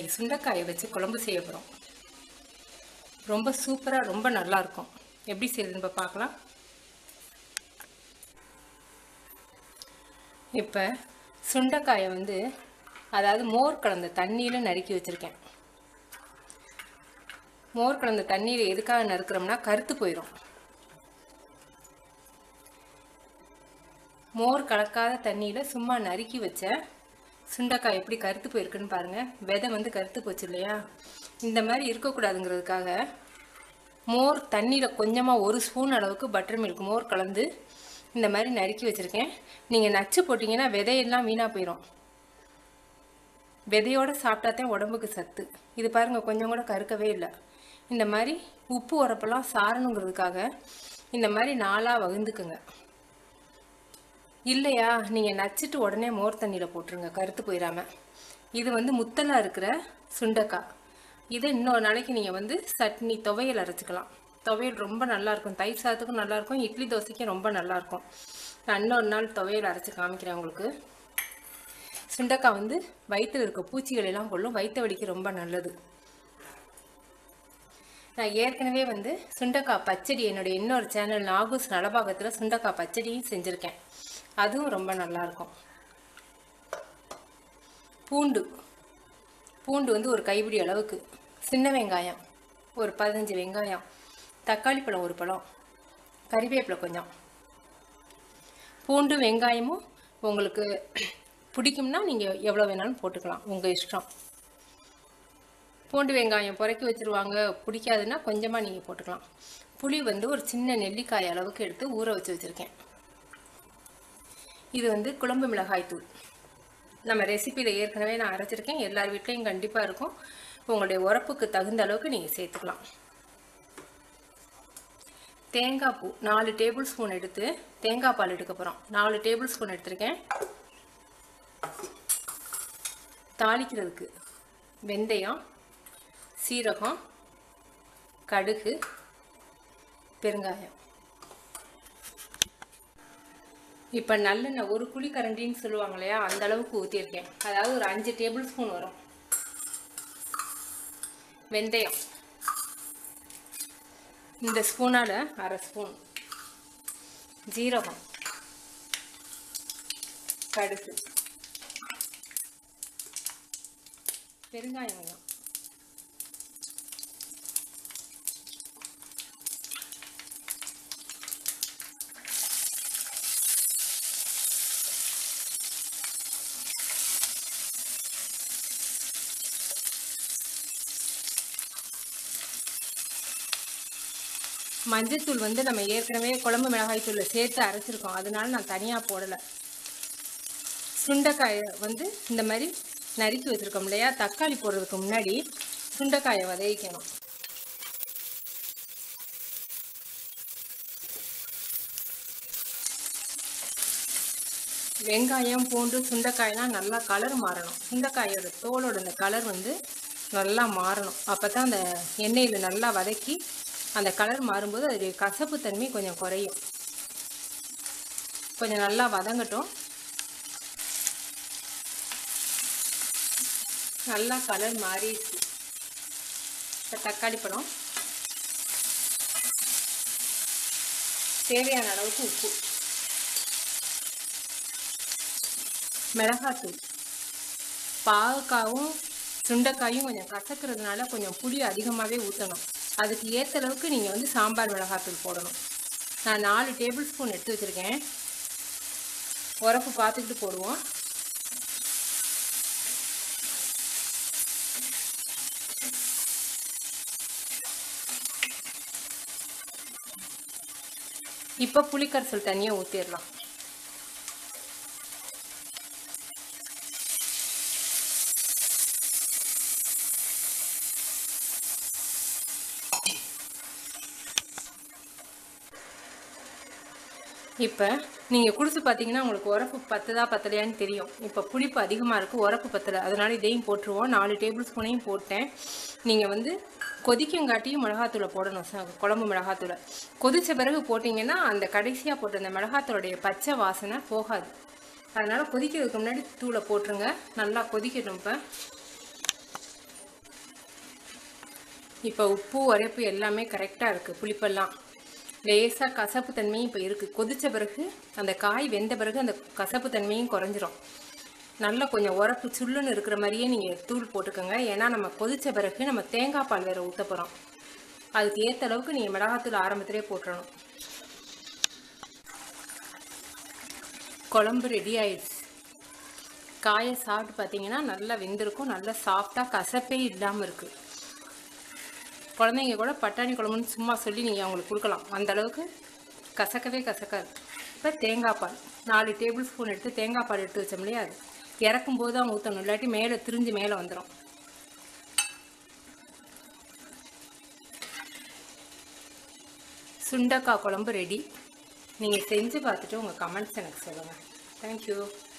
இன்னைக்கு சுண்டைக்காயை வச்சு குழம்பு செய்ய போகிறோம் ரொம்ப சூப்பராக ரொம்ப நல்லா இருக்கும் எப்படி செய்யுதுன்னு இப்போ பார்க்கலாம் இப்போ சுண்டைக்காயை வந்து அதாவது மோர் கலந்த தண்ணியில் நறுக்கி வச்சுருக்கேன் மோர் கலந்த தண்ணீர் எதுக்காக நறுக்கிறோம்னா கருத்து போயிடும் மோர் கலக்காத தண்ணியில் சும்மா நறுக்கி வச்ச சுண்டைக்காய் எப்படி கருத்து போயிருக்குன்னு பாருங்கள் விதை வந்து கருத்து போச்சு இல்லையா இந்த மாதிரி இருக்கக்கூடாதுங்கிறதுக்காக மோர் தண்ணியில் கொஞ்சமாக ஒரு ஸ்பூன் அளவுக்கு பட்டர் மில்க் மோர் கலந்து இந்த மாதிரி நறுக்கி வச்சுருக்கேன் நீங்கள் நச்சு போட்டிங்கன்னா விதையெல்லாம் வீணாக போயிடும் விதையோடு சாப்பிட்டா தான் உடம்புக்கு சத்து இது பாருங்கள் கொஞ்சம் கூட கருக்கவே இல்லை இந்த மாதிரி உப்பு உரப்பெல்லாம் சாரணுங்கிறதுக்காக இந்த மாதிரி நாளாக வகுந்துக்குங்க இல்லையா நீங்கள் நச்சுட்டு உடனே மோர் தண்ணியில் போட்டுருங்க கருத்து போயிடாம இது வந்து முத்தலாக இருக்கிற சுண்டைக்காய் இதை இன்னொரு நாளைக்கு நீங்கள் வந்து சட்னி துவையல் அரைச்சிக்கலாம் துவையல் ரொம்ப நல்லாயிருக்கும் தயிர் சாதத்துக்கும் நல்லாயிருக்கும் இட்லி தோசைக்கும் ரொம்ப நல்லாயிருக்கும் நான் இன்னொரு நாள் துவையல் அரைச்சி காமிக்கிறேன் உங்களுக்கு சுண்டைக்காய் வந்து வயிற்றில் இருக்க பூச்சிகள் எல்லாம் கொள்ளும் வயிற்று வலிக்கு ரொம்ப நல்லது நான் ஏற்கனவே வந்து சுண்டைக்காய் பச்சடி என்னுடைய இன்னொரு சேனல் நாகூஸ் நலபாகத்தில் சுண்டைக்காய் பச்சடியும் செஞ்சுருக்கேன் அதுவும் ரொம்ப நல்லாயிருக்கும் பூண்டு பூண்டு வந்து ஒரு கைப்பிடி அளவுக்கு சின்ன வெங்காயம் ஒரு பதினஞ்சு வெங்காயம் தக்காளி பழம் ஒரு பழம் கறிவேப்பிலை கொஞ்சம் பூண்டு வெங்காயமும் உங்களுக்கு பிடிக்கும்னா நீங்கள் எவ்வளோ வேணாலும் போட்டுக்கலாம் உங்கள் இஷ்டம் பூண்டு வெங்காயம் புறக்கி வச்சுருவாங்க பிடிக்காதுன்னா கொஞ்சமாக நீங்கள் போட்டுக்கலாம் புளி வந்து ஒரு சின்ன நெல்லிக்காய் அளவுக்கு எடுத்து ஊற வச்சு வச்சுருக்கேன் இது வந்து குழம்பு மிளகாய் தூள் நம்ம ரெசிப்பியில் ஏற்கனவே நான் அரைச்சிருக்கேன் எல்லார் வீட்லேயும் கண்டிப்பாக இருக்கும் உங்களுடைய உரப்புக்கு தகுந்த அளவுக்கு நீங்கள் சேர்த்துக்கலாம் தேங்காய் பூ நாலு டேபிள் ஸ்பூன் எடுத்து தேங்காய் பால் எடுக்க போகிறோம் நாலு டேபிள் ஸ்பூன் எடுத்திருக்கேன் தாளிக்கிறதுக்கு வெந்தயம் சீரகம் கடுகு பெருங்காயம் இப்போ நல்லெண்ணெய் ஒரு குழி கரண்டின்னு சொல்லுவாங்க இல்லையா அந்த அளவுக்கு ஊற்றிருக்கேன் அதாவது ஒரு அஞ்சு டேபிள் ஸ்பூன் வரும் வெந்தயம் இந்த ஸ்பூனால் அரை ஸ்பூன் ஜீரகம் கடுகு பெருங்காயம் கொஞ்சம் மஞ்சத்தூள் வந்து நம்ம ஏற்கனவே குழம்பு மிளகாய் தூளில் சேர்த்து அரைச்சிருக்கோம் அதனால நான் தனியாக போடலை சுண்டைக்காயை வந்து இந்த மாதிரி நறுக்கி வச்சுருக்கோம் இல்லையா தக்காளி போடுறதுக்கு முன்னாடி சுண்டைக்காயை வதக்கிக்கணும் வெங்காயம் பூண்டு சுண்டைக்காயெல்லாம் நல்லா கலர் மாறணும் சுண்டைக்காயோட தோலோட அந்த கலர் வந்து நல்லா மாறணும் அப்போ தான் அந்த எண்ணெயில் நல்லா வதக்கி அந்த கலர் மாறும்போது அதோடைய கசப்பு தன்மை கொஞ்சம் குறையும் கொஞ்சம் நல்லா வதங்கட்டும் நல்லா கலர் மாறிடுச்சு இப்போ தக்காளி பழம் தேவையான அளவுக்கு உப்பு மிளகாத்தூள் பாவக்காவும் சுண்டைக்காயும் கொஞ்சம் கசக்கிறதுனால கொஞ்சம் புளி அதிகமாகவே ஊற்றணும் அதுக்கு ஏற்ற அளவுக்கு நீங்கள் வந்து சாம்பார் மிளகாத்தூள் போடணும் நான் நாலு டேபிள் ஸ்பூன் எடுத்து வச்சுருக்கேன் உரப்பு பார்த்துக்கிட்டு போடுவோம் இப்போ புளிக்கரைசல் தனியாக ஊற்றிடலாம் இப்போ நீங்கள் குடிச்சு பார்த்தீங்கன்னா உங்களுக்கு உரப்பு பத்துதா பத்தலையான்னு தெரியும் இப்போ புளிப்பு அதிகமாக இருக்குது உரப்பு பத்தலை அதனால இதையும் போட்டுருவோம் நாலு டேபிள் ஸ்பூனையும் போட்டேன் நீங்கள் வந்து கொதிக்கங்காட்டியும் மிளகாத்தூளை போடணும் ச- குழம்பு மிளகாத்தூளை கொதிச்ச பிறகு போட்டிங்கன்னா அந்த கடைசியாக போட்ட அந்த மிளகாத்தூளுடைய பச்சை வாசனை போகாது அதனால் கொதிக்கிறதுக்கு முன்னாடி தூளை போட்டுருங்க நல்லா கொதிக்கட்டும் இப்போ இப்போ உப்பு உரைப்பு எல்லாமே கரெக்டாக இருக்குது புளிப்பெல்லாம் லேசாக கசப்பு தன்மையும் இப்போ இருக்குது கொதித்த பிறகு அந்த காய் வெந்த பிறகு அந்த கசப்பு தன்மையும் குறைஞ்சிரும் நல்லா கொஞ்சம் உரப்பு சுள்ளுன்னு இருக்கிற மாதிரியே நீங்கள் தூள் போட்டுக்கோங்க ஏன்னா நம்ம கொதித்த பிறகு நம்ம தேங்காய் பால் வேறு ஊற்ற போகிறோம் அதுக்கு ஏற்ற அளவுக்கு நீங்கள் மிளகாத்தூள் ஆரம்பத்திலே போட்டுறணும் குழம்பு ரெடி ஆயிடுச்சு காயை சாப்பிட்டு பார்த்தீங்கன்னா நல்லா வெந்திருக்கும் நல்லா சாஃப்டாக கசப்பே இல்லாமல் இருக்குது குழந்தைங்க கூட பட்டாணி குழம்புன்னு சும்மா சொல்லி நீங்கள் அவங்களுக்கு கொடுக்கலாம் அந்த அளவுக்கு கசக்கவே கசக்காது இப்போ தேங்காய் பால் நாலு டேபிள் ஸ்பூன் எடுத்து தேங்காய் பால் எடுத்து வச்சோம் இல்லையா அது இறக்கும் போது தான் ஊற்றணும் இல்லாட்டி மேலே திரிஞ்சு மேலே வந்துடும் சுண்டக்காய் குழம்பு ரெடி நீங்கள் செஞ்சு பார்த்துட்டு உங்கள் கமெண்ட்ஸ் எனக்கு சொல்லுங்கள் தேங்க்யூ